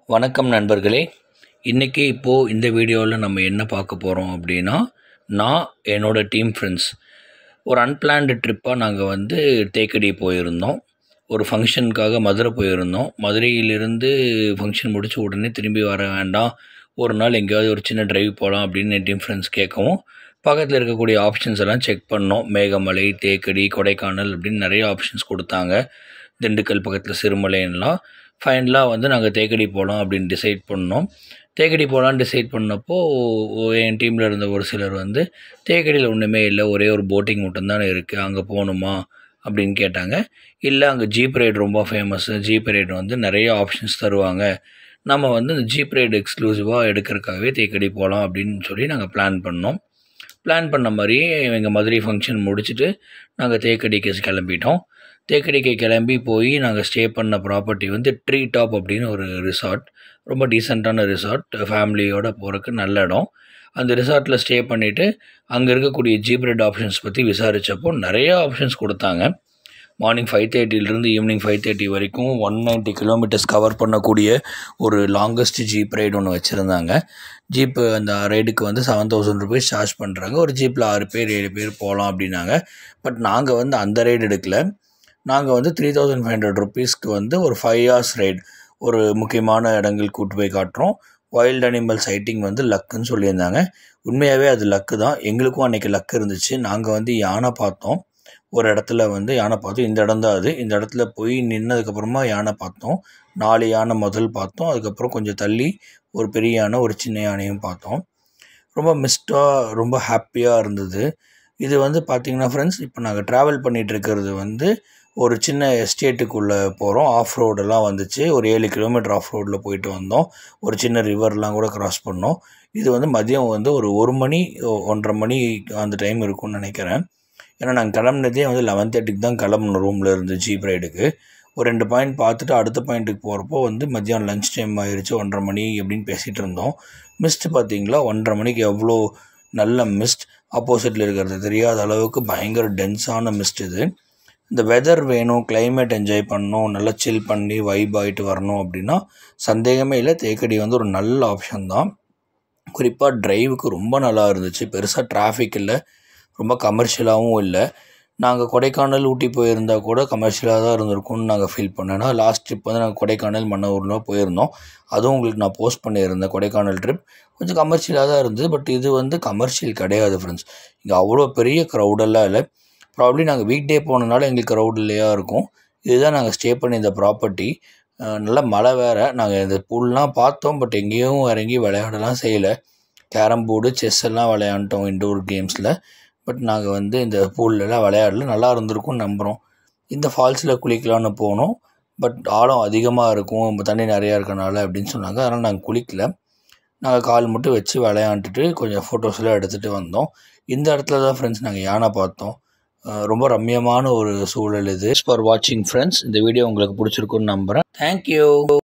வணக்கம் நண்பர்களே இன்றைக்கி இப்போது இந்த வீடியோவில் நம்ம என்ன பார்க்க போகிறோம் அப்படின்னா நான் என்னோடய டீம் ஃப்ரெண்ட்ஸ் ஒரு அன்பிளான்டு ட்ரிப்பாக நாங்கள் வந்து தேக்கடி போயிருந்தோம் ஒரு ஃபங்க்ஷனுக்காக மதுரை போயிருந்தோம் மதுரையிலிருந்து ஃபங்க்ஷன் முடிச்ச உடனே திரும்பி வர வேண்டாம் ஒரு நாள் எங்கேயாவது ஒரு சின்ன டிரைவ் போகலாம் அப்படின்னு என் டீம் ஃப்ரெண்ட்ஸ் கேட்கவும் பக்கத்தில் இருக்கக்கூடிய ஆப்ஷன்ஸ் எல்லாம் செக் பண்ணோம் மேகமலை தேக்கடி கொடைக்கானல் அப்படின்னு நிறைய ஆப்ஷன்ஸ் கொடுத்தாங்க திண்டுக்கல் பக்கத்தில் சிறுமலைன்னெலாம் ஃபைனலாக வந்து நாங்கள் தேக்கடி போகலாம் அப்படின்னு டிசைட் பண்ணோம் தேக்கடி போகலான்னு டிசைட் பண்ணப்போ என் டீமில் இருந்த ஒரு சிலர் வந்து தேக்கடியில் ஒன்றுமே இல்லை ஒரே ஒரு போட்டிங் மட்டும்தானே இருக்குது அங்கே போகணுமா அப்படின்னு கேட்டாங்க இல்லை அங்கே ஜீப் ரைடு ரொம்ப ஃபேமஸ்ஸு ஜீப் ரைடு வந்து நிறைய ஆப்ஷன்ஸ் தருவாங்க நம்ம வந்து இந்த ஜீப் ரைடு எக்ஸ்க்ளூசிவாக எடுக்கிறதுக்காகவே தேக்கடி போகலாம் அப்படின்னு சொல்லி நாங்கள் பிளான் பண்ணோம் பிளான் பண்ண மாதிரியே எங்கள் மதுரை ஃபங்க்ஷன் முடிச்சுட்டு நாங்கள் தேக்கடிக்கு கிளம்பிட்டோம் தேக்கடிக்கு கிளம்பி போய் நாங்கள் ஸ்டே பண்ண ப்ராப்பர்ட்டி வந்து ட்ரீ டாப் அப்படின்னு ஒரு ரிசார்ட் ரொம்ப டீசெண்டான ரிசார்ட் ஃபேமிலியோடு போகிறதுக்கு நல்ல இடம் அந்த ரிசார்ட்டில் ஸ்டே பண்ணிவிட்டு அங்கே இருக்கக்கூடிய ஜீப் ரைட் ஆப்ஷன்ஸ் பற்றி விசாரித்தப்போ நிறைய ஆப்ஷன்ஸ் கொடுத்தாங்க மார்னிங் ஃபைவ் தேர்ட்டிலேருந்து ஈவினிங் ஃபைவ் தேர்ட்டி வரைக்கும் ஒன் நைன்ட்டி கிலோமீட்டர்ஸ் கவர் பண்ணக்கூடிய ஒரு லாங்கஸ்ட் ஜீப் ரைடு ஒன்று வச்சுருந்தாங்க ஜீப்பு அந்த ரைடுக்கு வந்து செவன் தௌசண்ட் ருபீஸ் சார்ஜ் பண்ணுறாங்க ஒரு ஜீப்பில் ஆறு பேர் ஏழு பேர் போகலாம் அப்படின்னாங்க பட் நாங்கள் வந்து அந்த ரைடு எடுக்கல நாங்கள் வந்து த்ரீ தௌசண்ட் ஃபைவ் ஹண்ட்ரட் ருபீஸ்க்கு வந்து ஒரு ஃபைவ் ஹவர்ஸ் ரைட் ஒரு முக்கியமான இடங்கள் கூட்டு போய் காட்டுறோம் வைல்ட் அனிமல் சைட்டிங் வந்து லக்குன்னு சொல்லியிருந்தாங்க உண்மையாகவே அது லக்கு தான் எங்களுக்கும் அன்றைக்கி லக்கு இருந்துச்சு நாங்கள் வந்து யானை பார்த்தோம் ஒரு இடத்துல வந்து யானை பார்த்தோம் இந்த இடம் தான் அது இந்த இடத்துல போய் நின்னதுக்கப்புறமா யானை பார்த்தோம் நாலு யானை முதல் பார்த்தோம் அதுக்கப்புறம் கொஞ்சம் தள்ளி ஒரு பெரிய யானை ஒரு சின்ன யானையும் பார்த்தோம் ரொம்ப மிஸ்டாக ரொம்ப ஹாப்பியாக இருந்தது இது வந்து பார்த்திங்கன்னா ஃப்ரெண்ட்ஸ் இப்போ நாங்கள் ட்ராவல் பண்ணிகிட்டு இருக்கிறது வந்து ஒரு சின்ன எஸ்டேட்டுக்குள்ளே போகிறோம் ஆஃப் ரோடெல்லாம் வந்துச்சு ஒரு ஏழு கிலோமீட்டர் ஆஃப் ரோடில் போயிட்டு வந்தோம் ஒரு சின்ன ரிவர்லாம் கூட க்ராஸ் பண்ணோம் இது வந்து மதியம் வந்து ஒரு ஒரு மணி ஒன்றரை மணி அந்த டைம் இருக்கும்னு நினைக்கிறேன் ஏன்னா நாங்கள் கிளம்புனதே வந்து லெவன் தேர்ட்டிக்கு தான் கிளம்புனோம் ரூமில் இருந்து ஜீப் ரைடுக்கு ஒரு ரெண்டு பாயிண்ட் பார்த்துட்டு அடுத்த பாயிண்ட்டுக்கு போகிறப்போ வந்து மதியம் லஞ்ச் டைம் ஆயிடுச்சு ஒன்றரை மணி அப்படின்னு பேசிகிட்டு இருந்தோம் மிஸ்ட் பார்த்தீங்களா ஒன்றரை மணிக்கு எவ்வளோ நல்ல மிஸ்ட் ஆப்போசிட்டில் இருக்கிறது தெரியாத அளவுக்கு பயங்கர டென்ஸான மிஸ்ட் இது இந்த வெதர் வேணும் கிளைமேட் என்ஜாய் பண்ணணும் நல்லா சில் பண்ணி வைப் ஆகிட்டு வரணும் அப்படின்னா சந்தேகமே இல்லை தேக்கடி வந்து ஒரு நல்ல ஆப்ஷன் தான் குறிப்பாக ட்ரைவுக்கு ரொம்ப நல்லா இருந்துச்சு பெருசாக டிராஃபிக் இல்லை ரொம்ப கமர்ஷியலாகவும் இல்லை நாங்கள் கொடைக்கானல் ஊட்டி போயிருந்தால் கூட கமர்ஷியலாக தான் இருந்திருக்கும்னு நாங்கள் ஃபீல் பண்ணேன்னா லாஸ்ட் ட்ரிப் வந்து நாங்கள் கொடைக்கானல் மன்னூர்லாம் போயிருந்தோம் அதுவும் உங்களுக்கு நான் போஸ்ட் பண்ணியிருந்தேன் கொடைக்கானல் ட்ரிப் கொஞ்சம் கமர்ஷியலாக தான் இருந்தது பட் இது வந்து கமர்ஷியல் கிடையாது ஃப்ரெண்ட்ஸ் இங்கே அவ்வளோ பெரிய க்ரௌடெல்லாம் இல்லை ப்ராப்ளி நாங்கள் வீக் டே போனனால எங்களுக்கு க்ரௌட் இல்லையா இருக்கும் இதுதான் நாங்கள் ஸ்டே பண்ணி இந்த ப்ராப்பர்ட்டி நல்லா மழை வேறு நாங்கள் இந்த பூல்லாம் பார்த்தோம் பட் எங்கேயும் இறங்கி விளையாடலாம் செய்யலை கேரம் போர்டு செஸ் எல்லாம் விளையாண்டோம் இன்டோர் கேம்ஸில் பட் நாங்கள் வந்து இந்த பூல்லலாம் விளையாடல நல்லா இருந்திருக்கும்னு நம்புகிறோம் இந்த ஃபால்ஸில் குளிக்கலான்னு போனோம் பட் ஆழம் அதிகமாக இருக்கும் தண்ணி நிறையா இருக்கனால அப்படின்னு சொன்னாங்க அதனால் நாங்கள் குளிக்கல நாங்கள் கால் மட்டும் வச்சு விளையாண்டுட்டு கொஞ்சம் ஃபோட்டோஸ்லாம் எடுத்துகிட்டு வந்தோம் இந்த இடத்துல தான் ஃப்ரெண்ட்ஸ் நாங்கள் யானை பார்த்தோம் ரொம்ப ரம்யமான ஒரு சூழல் இது ஃபார் வாட்சிங் ஃப்ரெண்ட்ஸ் இந்த வீடியோ உங்களுக்கு பிடிச்சிருக்குன்னு நம்புகிறேன் தேங்க்யூ